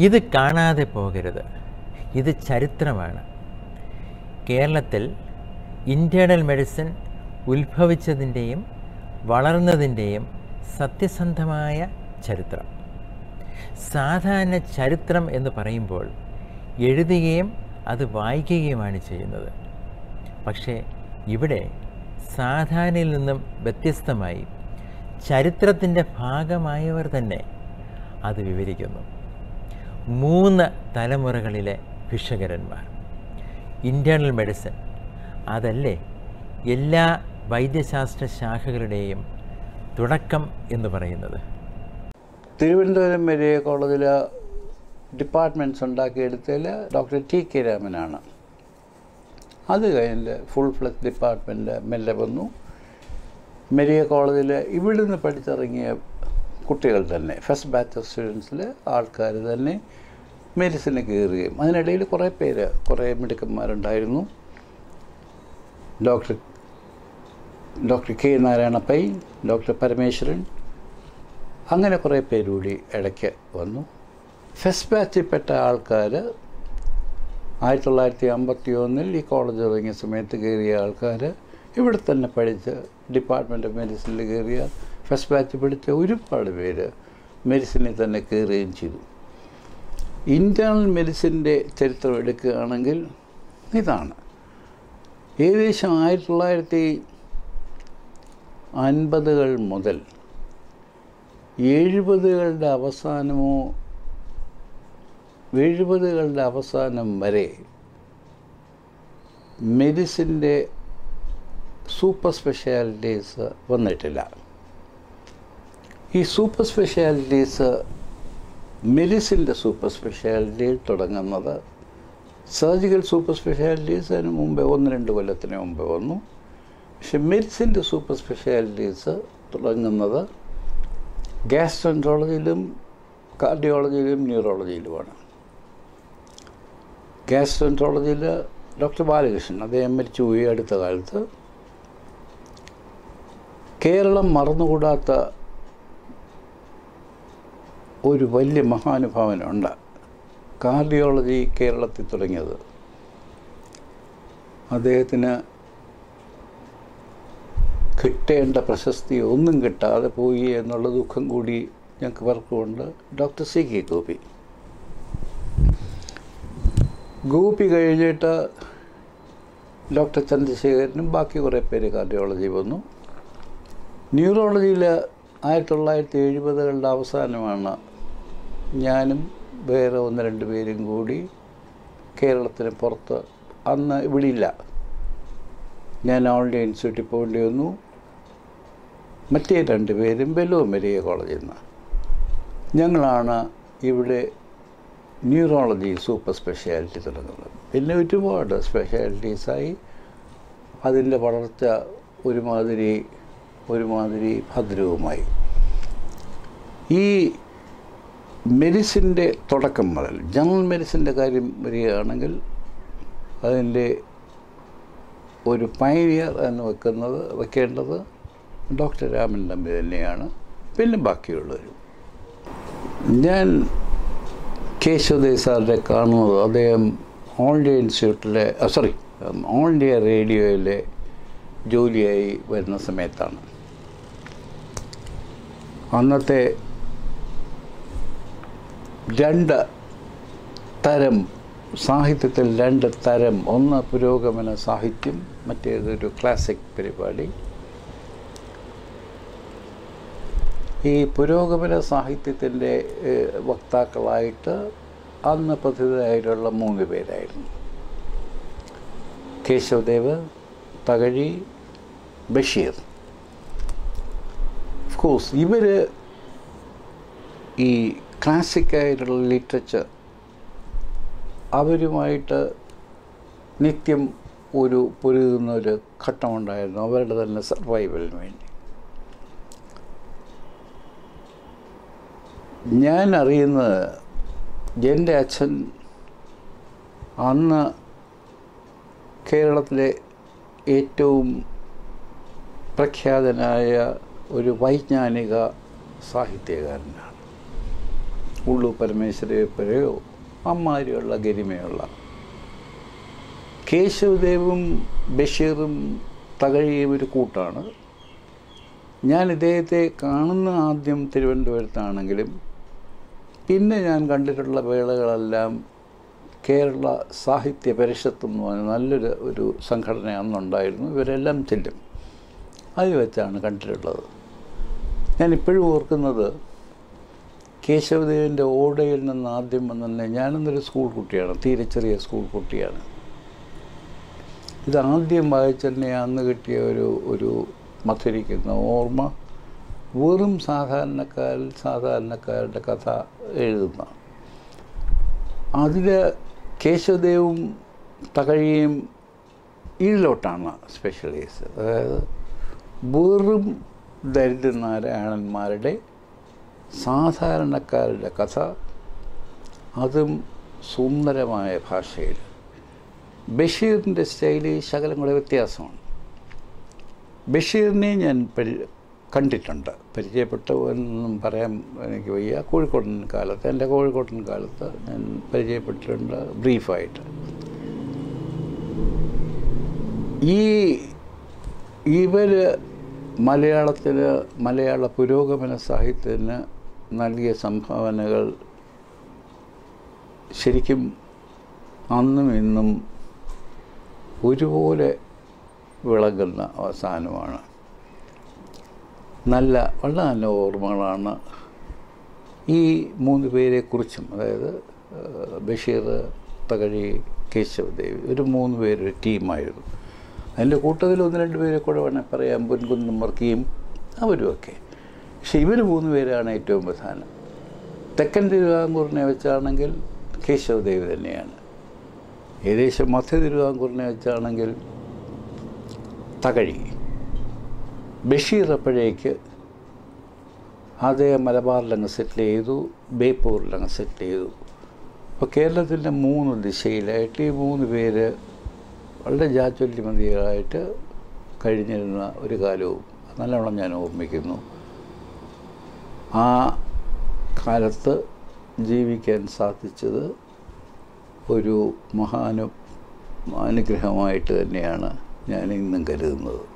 ഇത് കാണാതെ പോകരുത് ഇത് ചരിത്രമാണ് കേരളത്തിൽ ഇൻറ്റേർണൽ മെഡിസിൻ ഉത്ഭവിച്ചതിൻ്റെയും വളർന്നതിൻ്റെയും സത്യസന്ധമായ ചരിത്രം സാധാരണ ചരിത്രം എന്ന് പറയുമ്പോൾ എഴുതുകയും അത് വായിക്കുകയുമാണ് ചെയ്യുന്നത് പക്ഷേ ഇവിടെ സാധാരണയിൽ നിന്നും വ്യത്യസ്തമായി ചരിത്രത്തിൻ്റെ ഭാഗമായവർ തന്നെ അത് വിവരിക്കുന്നു മൂന്ന് തലമുറകളിലെ ഭിഷകരന്മാർ ഇൻറ്റേർണൽ മെഡിസിൻ അതല്ലേ എല്ലാ വൈദ്യശാസ്ത്ര ശാഖകളുടെയും തുടക്കം എന്ന് പറയുന്നത് തിരുവനന്തപുരം മെഡിക്കൽ കോളേജിൽ ഡിപ്പാർട്ട്മെൻറ്റ്സ് ഉണ്ടാക്കിയെടുത്തതിൽ ഡോക്ടർ ടി കെ രാമനാണ് അത് കഴിഞ്ഞ് ഫുൾ ഫ്ലെക്സ് ഡിപ്പാർട്ട്മെൻറ്റ് മെല്ലെ വന്നു മെഡിക്കൽ കോളേജിൽ ഇവിടുന്ന് പഠിച്ചിറങ്ങിയ കുട്ടികൾ തന്നെ ഫസ്റ്റ് ബാച്ച് ഓഫ് സ്റ്റുഡൻസിൽ ആൾക്കാർ തന്നെ മെഡിസിന് കയറുകയും അതിനിടയിൽ കുറേ പേര് കുറേ മിടുക്കന്മാരുണ്ടായിരുന്നു doctor doctor K Narayana Pai doctor Parameswaran അങ്ങനെ കുറേ പേര് കൂടി ഇടയ്ക്ക് വന്നു ഫസ്റ്റ് ബാച്ചിൽപ്പെട്ട ആൾക്കാർ ആയിരത്തി തൊള്ളായിരത്തി അമ്പത്തി ഒന്നിൽ ഈ കോളേജ് തുടങ്ങിയ സമയത്ത് കയറിയ ആൾക്കാർ ഇവിടെ തന്നെ പഠിച്ച് ഡിപ്പാർട്ട്മെൻറ്റ് ഓഫ് മെഡിസിനിൽ കയറിയ ഫസ്റ്റ് ബാച്ച് പഠിച്ച ഒരുപാട് പേര് മെഡിസിനിൽ തന്നെ കയറുകയും ചെയ്തു ഇൻറ്റേർണൽ മെഡിസിൻ്റെ ചരിത്രം എടുക്കുകയാണെങ്കിൽ ഇതാണ് ഏകദേശം ആയിരത്തി തൊള്ളായിരത്തി അൻപതുകൾ മുതൽ എഴുപതുകളുടെ അവസാനമോ എഴുപതുകളുടെ അവസാനം വരെ മെഡിസിൻ്റെ സൂപ്പർ സ്പെഷ്യാലിറ്റീസ് വന്നിട്ടില്ല ഈ സൂപ്പർ സ്പെഷ്യാലിറ്റീസ് മെഡിസിൻ്റെ സൂപ്പർ സ്പെഷ്യാലിറ്റി തുടങ്ങുന്നത് സർജിക്കൽ സൂപ്പർ സ്പെഷ്യാലിറ്റീസ് അതിന് മുമ്പേ ഒന്ന് രണ്ട് കൊല്ലത്തിന് മുമ്പേ വന്നു പക്ഷെ മെഡിസിൻ്റെ സൂപ്പർ സ്പെഷ്യാലിറ്റീസ് തുടങ്ങുന്നത് ഗ്യാസ്ട്രൻട്രോളജിയിലും കാർഡിയോളജിയിലും ന്യൂറോളജിയിലുമാണ് ഗ്യാസ്ട്രൻട്രോളജിയിൽ ഡോക്ടർ ബാലകൃഷ്ണൻ അദ്ദേഹം മരിച്ചുപോയി അടുത്ത കാലത്ത് കേരളം മറന്നുകൂടാത്ത ഒരു വലിയ മഹാനുഭാവനുണ്ട് കാർഡിയോളജി കേരളത്തിൽ തുടങ്ങിയത് അദ്ദേഹത്തിന് കിട്ടേണ്ട പ്രശസ്തി ഒന്നും കിട്ടാതെ പോയി എന്നുള്ള ദുഃഖം കൂടി ഞങ്ങൾക്ക് പലർക്കുമുണ്ട് doctor C K Gopi Gopi കഴിഞ്ഞിട്ട് ഡോക്ടർ ചന്ദ്രശേഖരനും ബാക്കി കുറേ പേര് കാർഡിയോളജി വന്നു ന്യൂറോളജിയിൽ ആയിരത്തി തൊള്ളായിരത്തി എഴുപതുകളുടെ അവസാനമാണ് ഞാനും വേറെ ഒന്ന് രണ്ട് പേരും കൂടി കേരളത്തിന് പുറത്ത് അന്ന് ഇവിടെ ഇല്ല ഞാൻ ഓൾഡ് ഇൻസ്റ്റിറ്റ്യൂട്ടിൽ പോകേണ്ടി വന്നു മറ്റേ രണ്ട് പേരും ബെലോ മെരിയ കോളേജിൽ നിന്ന് ഞങ്ങളാണ് ഇവിടെ ന്യൂറോളജി സൂപ്പർ സ്പെഷ്യാലിറ്റി തുടങ്ങുന്നത് പിന്നെ ഒരുപാട് സ്പെഷ്യാലിറ്റീസായി അതിൻ്റെ വളർച്ച ഒരുമാതിരി ഒരുമാതിരി ഭദ്രവുമായി ഈ മെഡിസിൻ്റെ തുടക്കം മുതൽ ജനറൽ മെഡിസിൻ്റെ കാര്യം വരികയാണെങ്കിൽ അതിൻ്റെ ഒരു പൈനിയർ എന്ന് വെക്കുന്നത് വെക്കേണ്ടത് ഡോക്ടർ രാമൻ തമ്പി തന്നെയാണ് പിന്നെ ബാക്കിയുള്ളവരും ഞാൻ കേശവദേവ് സാറിനെ കാണുന്നത് അദ്ദേഹം ഓൾ ഇന്ത്യ ഇൻസ്റ്റിറ്റ്യൂട്ടിലെ സോറി ഓൾ ഇന്ത്യ റേഡിയോയിലെ ജോലിയായി വരുന്ന സമയത്താണ് അന്നത്തെ രണ്ട് തരം സാഹിത്യത്തിൽ രണ്ട് തരം ഒന്ന് പുരോഗമന സാഹിത്യം മറ്റേതൊരു ക്ലാസിക് പരിപാടി ഈ പുരോഗമന സാഹിത്യത്തിൻ്റെ വക്താക്കളായിട്ട് അന്ന് പ്രതിനിധിയായിട്ടുള്ള മൂന്ന് പേരായിരുന്നു കേശവദേവ് തകഴി ബഷീർ കോഴ്സ് ഇവർ ഈ ക്ലാസിക്കായിട്ടുള്ള ലിറ്ററേച്ചർ അവരുമായിട്ട് നിത്യം ഒരു പൊരുതുന്ന ഒരു ഘട്ടമുണ്ടായിരുന്നു അവരുടെ തന്നെ സർവൈവലിന് വേണ്ടി ഞാൻ അറിയുന്നത് എൻ്റെ അച്ഛൻ അന്ന് കേരളത്തിലെ ഏറ്റവും പ്രഖ്യാതനായ ഒരു വൈജ്ഞാനിക സാഹിത്യകാരനാണ് ഉള്ളു പരമേശ്വരയെപ്പോലെയോ അമ്മാരിയുള്ള ഗരിമയുള്ള കേശവദേവും ബഷീറും തകഴിയും ഒരു കൂട്ടാണ് ഞാൻ ഇദ്ദേഹത്തെ കാണുന്ന ആദ്യം തിരുവനന്തപുരത്താണെങ്കിലും പിന്നെ ഞാൻ കണ്ടിട്ടുള്ള വേളകളെല്ലാം കേരള സാഹിത്യ പരിഷത്ത് എന്ന് പറഞ്ഞ നല്ലൊരു ഒരു സംഘടന അന്നുണ്ടായിരുന്നു ഇവരെല്ലാം ചെല്ലും അതിൽ വെച്ചാണ് കണ്ടിട്ടുള്ളത് ഞാൻ ഇപ്പോഴും ഓർക്കുന്നത് കേശവദേവൻ്റെ ഓടയിൽ നിന്ന് ആദ്യം വന്നെ ഞാനെന്നൊരു സ്കൂൾ കുട്ടിയാണ് തീരെ ചെറിയ സ്കൂൾ കുട്ടിയാണ് ഇത് ആദ്യം വായിച്ചെന്നെ അന്ന് കിട്ടിയ ഒരു ഒരു മധുരിക്കുന്ന ഓർമ്മ വെറും സാധാരണക്കാരിൽ സാധാരണക്കാരുടെ കഥ എഴുതുന്ന അതിൽ കേശവദേവും തകഴിയും ഇതിലോട്ടാണ് സ്പെഷ്യലൈസ് അതായത് വെറും ദരിദ്രനാരായണന്മാരുടെ സാധാരണക്കാരുടെ കഥ അതും സുന്ദരമായ ഭാഷയിൽ ബഷീറിൻ്റെ സ്റ്റൈല് ശകലം കൂടെ വ്യത്യാസമാണ് ബഷീറിനെ ഞാൻ പരി കണ്ടിട്ടുണ്ട് പരിചയപ്പെട്ടു എന്നൊന്നും പറയാൻ എനിക്ക് വയ്യ കോഴിക്കോടൻ കാലത്ത് എൻ്റെ കോഴിക്കോടൻ കാലത്ത് ഞാൻ പരിചയപ്പെട്ടിട്ടുണ്ട് ബ്രീഫായിട്ട് ഈ ഇവർ മലയാളത്തിന് മലയാള പുരോഗമന സാഹിത്യത്തിന് നൽകിയ സംഭാവനകൾ ശരിക്കും അന്നും ഇന്നും ഒരുപോലെ വിളങ്ങുന്ന അവസാനമാണ് നല്ല വളരെ നല്ല ഓർമ്മകളാണ് ഈ മൂന്ന് പേരെക്കുറിച്ചും അതായത് ഏഹ്, ബഷീർ തകഴി കേശവദേവ് ഒരു മൂന്ന് പേരൊരു ടീമായിരുന്നു അതിൻ്റെ കൂട്ടത്തിൽ ഒന്ന് രണ്ട് പേരെ കൂടെ വേണേൽ പറയാം പൊൻകുന്നം വർക്കിയും അവരുമൊക്കെ പക്ഷെ ഇവർ മൂന്ന് പേരാണ് ഏറ്റവും പ്രധാനം തെക്കൻ തിരുവിതാംകൂറിനെ വെച്ചാണെങ്കിൽ കേശവദേവ് തന്നെയാണ് ഏകദേശം മധ്യ തിരുവിതാംകൂറിനെ വെച്ചാണെങ്കിൽ തകഴി ബഷീർ അപ്പോഴേക്ക് അദ്ദേഹം മലബാറിലങ്ങ് സെറ്റിൽ ചെയ്തു ബേപ്പൂരിലങ്ങ് സെറ്റിൽ ചെയ്തു അപ്പോൾ കേരളത്തിൻ്റെ മൂന്ന് ദിശയിലായിട്ട് ഈ മൂന്ന് പേര് വളരെ ജാജ്വല്യമതികളായിട്ട് കഴിഞ്ഞിരുന്ന ഒരു കാലവും നല്ലവണ്ണം ഞാൻ ഓർമ്മിക്കുന്നു ആ കാലത്ത് ജീവിക്കാൻ സാധിച്ചത് ഒരു മഹാനു അനുഗ്രഹമായിട്ട് തന്നെയാണ് ഞാൻ ഇന്നും കരുതുന്നത്